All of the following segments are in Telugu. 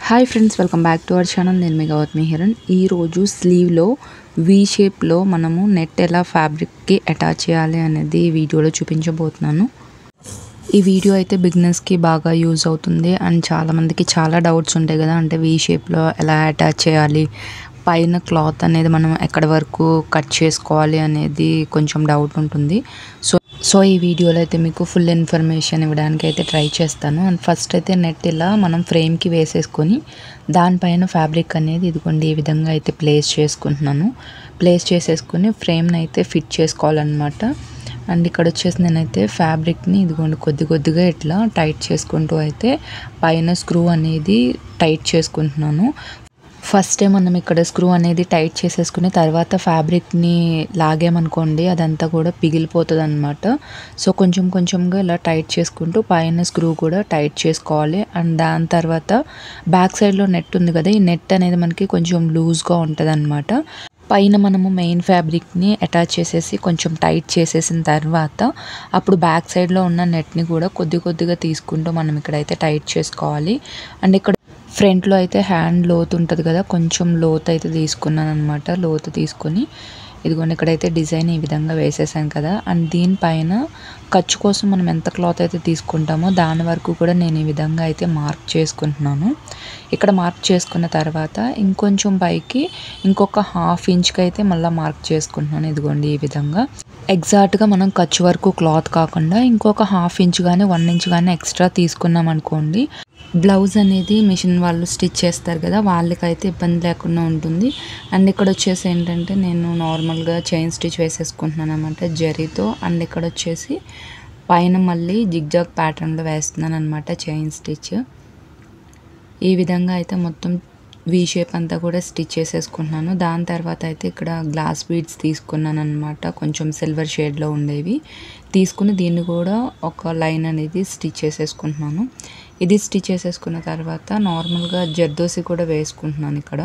hi friends welcome back to our channel నేను మీ గౌతమి హిరణ్ ఈరోజు స్లీవ్లో వీ షేప్లో మనము నెట్ ఎలా ఫ్యాబ్రిక్కి అటాచ్ చేయాలి అనేది ఈ వీడియోలో చూపించబోతున్నాను ఈ వీడియో అయితే బిగినర్స్కి బాగా యూజ్ అవుతుంది అండ్ చాలామందికి చాలా డౌట్స్ ఉంటాయి కదా అంటే వీ షేప్లో ఎలా అటాచ్ చేయాలి పైన క్లాత్ అనేది మనం ఎక్కడి వరకు కట్ చేసుకోవాలి అనేది కొంచెం డౌట్ ఉంటుంది సో సో ఈ వీడియోలో అయితే మీకు ఫుల్ ఇన్ఫర్మేషన్ ఇవ్వడానికి అయితే ట్రై చేస్తాను అండ్ ఫస్ట్ అయితే నెట్ ఇలా మనం ఫ్రేమ్కి వేసేసుకొని దానిపైన ఫ్యాబ్రిక్ అనేది ఇదిగోండి ఈ విధంగా అయితే ప్లేస్ చేసుకుంటున్నాను ప్లేస్ చేసేసుకొని ఫ్రేమ్ని అయితే ఫిట్ చేసుకోవాలన్నమాట అండ్ ఇక్కడ వచ్చేసి నేనైతే ఫ్యాబ్రిక్ని ఇదిగోండి కొద్ది కొద్దిగా ఇట్లా టైట్ చేసుకుంటూ అయితే పైన స్క్రూ అనేది టైట్ చేసుకుంటున్నాను ఫస్ట్ మనం ఇక్కడ స్క్రూ అనేది టైట్ చేసేసుకుని తర్వాత ఫ్యాబ్రిక్ని లాగామనుకోండి అదంతా కూడా పిగిలిపోతుంది అనమాట సో కొంచెం కొంచెంగా ఇలా టైట్ చేసుకుంటూ పైన స్క్రూ కూడా టైట్ చేసుకోవాలి అండ్ దాని తర్వాత బ్యాక్ సైడ్లో నెట్ ఉంది కదా ఈ నెట్ అనేది మనకి కొంచెం లూజ్గా ఉంటుంది అనమాట పైన మనము మెయిన్ ఫ్యాబ్రిక్ని అటాచ్ చేసేసి కొంచెం టైట్ చేసేసిన తర్వాత అప్పుడు బ్యాక్ సైడ్లో ఉన్న నెట్ని కూడా కొద్ది కొద్దిగా తీసుకుంటూ మనం ఇక్కడైతే టైట్ చేసుకోవాలి అండ్ ఇక్కడ ఫ్రంట్లో అయితే హ్యాండ్ లోతు ఉంటుంది కదా కొంచెం లోతు అయితే తీసుకున్నాను అనమాట లోతు తీసుకొని ఇదిగోండి ఇక్కడైతే డిజైన్ ఈ విధంగా వేసేసాను కదా అండ్ దీనిపైన ఖర్చు కోసం మనం ఎంత క్లాత్ అయితే తీసుకుంటామో దాని వరకు కూడా నేను ఈ విధంగా అయితే మార్క్ చేసుకుంటున్నాను ఇక్కడ మార్క్ చేసుకున్న తర్వాత ఇంకొంచెం పైకి ఇంకొక హాఫ్ ఇంచ్కి అయితే మళ్ళీ మార్క్ చేసుకుంటున్నాను ఇదిగోండి ఈ విధంగా ఎగ్జాక్ట్గా మనం ఖర్చు వరకు క్లాత్ కాకుండా ఇంకొక హాఫ్ ఇంచ్ కానీ వన్ ఇంచ్ కానీ ఎక్స్ట్రా తీసుకున్నాం అనుకోండి బ్లౌజ్ అనేది మిషన్ వాళ్ళు స్టిచ్ చేస్తారు కదా వాళ్ళకైతే ఇబ్బంది లేకుండా ఉంటుంది అండ్ ఇక్కడ వచ్చేసి ఏంటంటే నేను నార్మల్గా చైన్ స్టిచ్ వేసేసుకుంటున్నాను అనమాట జరీతో అండ్ ఇక్కడ వచ్చేసి పైన మళ్ళీ జిగ్జాగ్ ప్యాటర్న్లో వేస్తున్నాను అనమాట చైన్ స్టిచ్ ఈ విధంగా అయితే మొత్తం వీ షేప్ అంతా కూడా స్టిచ్ చేసేసుకుంటున్నాను దాని తర్వాత అయితే ఇక్కడ గ్లాస్ బీడ్స్ తీసుకున్నాను అనమాట కొంచెం సిల్వర్ షేడ్లో ఉండేవి తీసుకుని దీన్ని కూడా ఒక లైన్ అనేది స్టిచ్ చేసేసుకుంటున్నాను ఇది స్టిచ్ చేసేసుకున్న తర్వాత నార్మల్గా జర్దోసి కూడా వేసుకుంటున్నాను ఇక్కడ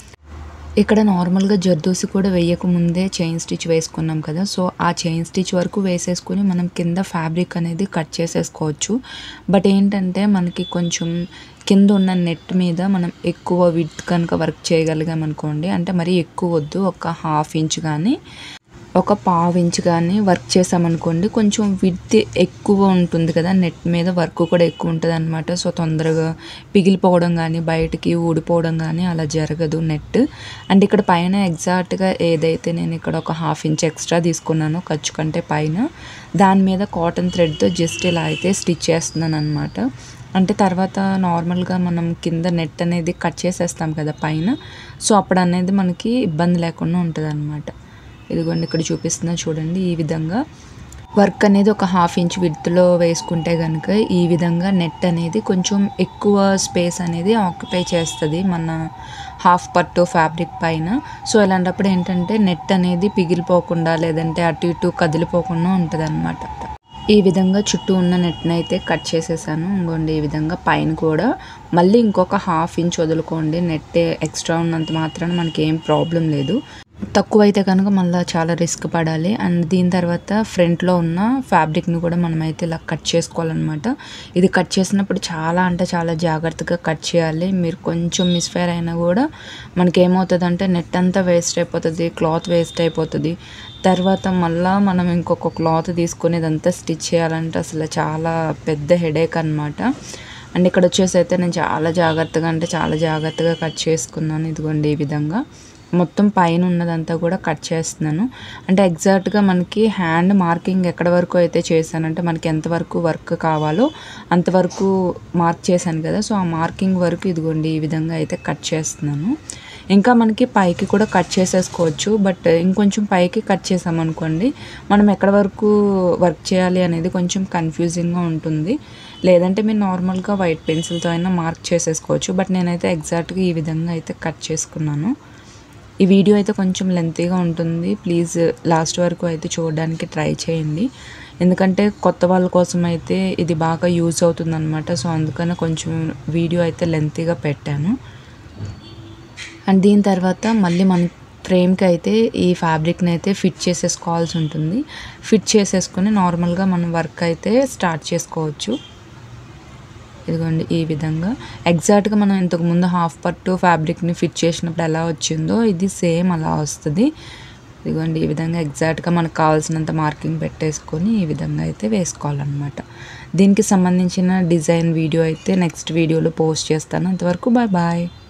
ఇక్కడ నార్మల్గా జర్దోసి కూడా వేయక ముందే చైన్ స్టిచ్ వేసుకున్నాం కదా సో ఆ చైన్ స్టిచ్ వరకు వేసేసుకుని మనం కింద ఫ్యాబ్రిక్ అనేది కట్ చేసేసుకోవచ్చు బట్ ఏంటంటే మనకి కొంచెం కింద ఉన్న నెట్ మీద మనం ఎక్కువ విత్ కనుక వర్క్ చేయగలిగాం అనుకోండి అంటే మరీ ఎక్కువ వద్దు ఒక హాఫ్ ఇంచ్ కానీ ఒక పావు ఇంచ్ కానీ వర్క్ చేసామనుకోండి కొంచెం విత్ ఎక్కువ ఉంటుంది కదా నెట్ మీద వర్క్ కూడా ఎక్కువ ఉంటుంది అనమాట సో తొందరగా పిగిలిపోవడం కానీ బయటికి ఊడిపోవడం కానీ అలా జరగదు నెట్ అండ్ ఇక్కడ పైన ఎగ్జాక్ట్గా ఏదైతే నేను ఇక్కడ ఒక హాఫ్ ఇంచ్ ఎక్స్ట్రా తీసుకున్నానో ఖర్చు కంటే పైన దాని మీద కాటన్ థ్రెడ్తో జస్ట్ ఇలా అయితే స్టిచ్ చేస్తున్నాను అనమాట అంటే తర్వాత నార్మల్గా మనం కింద నెట్ అనేది కట్ చేసేస్తాం కదా పైన సో అప్పుడు అనేది మనకి ఇబ్బంది లేకుండా ఉంటుంది అనమాట ఇదిగోండి ఇక్కడ చూపిస్తున్నా చూడండి ఈ విధంగా వర్క్ అనేది ఒక హాఫ్ ఇంచ్ విడ్త్లో వేసుకుంటే కనుక ఈ విధంగా నెట్ అనేది కొంచెం ఎక్కువ స్పేస్ అనేది ఆక్యుపై చేస్తుంది మన హాఫ్ పట్టు ఫ్యాబ్రిక్ పైన సో ఇలాంటప్పుడు ఏంటంటే నెట్ అనేది పిగిలిపోకుండా లేదంటే అటు ఇటు కదిలిపోకుండా ఉంటుంది అనమాట ఈ విధంగా చుట్టూ ఉన్న నెట్ని అయితే కట్ చేసేసాను ఇంకోండి ఈ విధంగా పైన కూడా మళ్ళీ ఇంకొక హాఫ్ ఇంచ్ వదులుకోండి నెట్ ఎక్స్ట్రా ఉన్నంత మాత్రాన మనకి ఏం ప్రాబ్లం లేదు తక్కువ అయితే కనుక మళ్ళీ చాలా రిస్క్ పడాలి అండ్ దీని తర్వాత ఫ్రంట్లో ఉన్న ఫ్యాబ్రిక్ని కూడా మనమైతే ఇలా కట్ చేసుకోవాలన్నమాట ఇది కట్ చేసినప్పుడు చాలా అంటే చాలా జాగ్రత్తగా కట్ చేయాలి మీరు కొంచెం మిస్ఫైర్ అయినా కూడా మనకి ఏమవుతుంది అంటే నెట్ అంతా వేస్ట్ అయిపోతుంది క్లాత్ వేస్ట్ అయిపోతుంది తర్వాత మళ్ళీ మనం ఇంకొక క్లాత్ తీసుకొని ఇదంతా స్టిచ్ చేయాలంటే అసలు చాలా పెద్ద హెడేక్ అనమాట అండ్ ఇక్కడ వచ్చేసి అయితే నేను చాలా జాగ్రత్తగా అంటే చాలా జాగ్రత్తగా కట్ చేసుకున్నాను ఇదిగోండి ఈ విధంగా మొత్తం పైన ఉన్నదంతా కూడా కట్ చేస్తున్నాను అంటే ఎగ్జాక్ట్గా మనకి హ్యాండ్ మార్కింగ్ ఎక్కడ వరకు అయితే చేశానంటే మనకి ఎంతవరకు వర్క్ కావాలో అంతవరకు మార్క్ చేశాను కదా సో ఆ మార్కింగ్ వరకు ఇదిగోండి ఈ విధంగా అయితే కట్ చేస్తున్నాను ఇంకా మనకి పైకి కూడా కట్ చేసేసుకోవచ్చు బట్ ఇంకొంచెం పైకి కట్ చేసామనుకోండి మనం ఎక్కడ వరకు వర్క్ చేయాలి అనేది కొంచెం కన్ఫ్యూజింగ్గా ఉంటుంది లేదంటే మీరు నార్మల్గా వైట్ పెన్సిల్తో అయినా మార్క్ చేసేసుకోవచ్చు బట్ నేనైతే ఎగ్జాక్ట్గా ఈ విధంగా అయితే కట్ చేసుకున్నాను ఈ వీడియో అయితే కొంచెం లెంతీగా ఉంటుంది ప్లీజ్ లాస్ట్ వరకు అయితే చూడడానికి ట్రై చేయండి ఎందుకంటే కొత్త వాళ్ళ కోసం అయితే ఇది బాగా యూజ్ అవుతుంది అనమాట సో అందుకని కొంచెం వీడియో అయితే లెంతీగా పెట్టాను అండ్ దీని తర్వాత మళ్ళీ మన ఫ్రేమ్కి అయితే ఈ ఫ్యాబ్రిక్ని అయితే ఫిట్ చేసేసుకోవాల్సి ఉంటుంది ఫిట్ చేసేసుకుని నార్మల్గా మనం వర్క్ అయితే స్టార్ట్ చేసుకోవచ్చు ఇదిగోండి ఈ విధంగా ఎగ్జాక్ట్గా మనం ఇంతకు ముందు హాఫ్ పట్టు ఫ్యాబ్రిక్ని ఫిట్ చేసినప్పుడు ఎలా వచ్చిందో ఇది సేమ్ అలా వస్తుంది ఇదిగోండి ఈ విధంగా ఎగ్జాక్ట్గా మనకు కావాల్సినంత మార్కింగ్ పెట్టేసుకొని ఈ విధంగా అయితే వేసుకోవాలన్నమాట దీనికి సంబంధించిన డిజైన్ వీడియో అయితే నెక్స్ట్ వీడియోలో పోస్ట్ చేస్తాను అంతవరకు బాయ్ బాయ్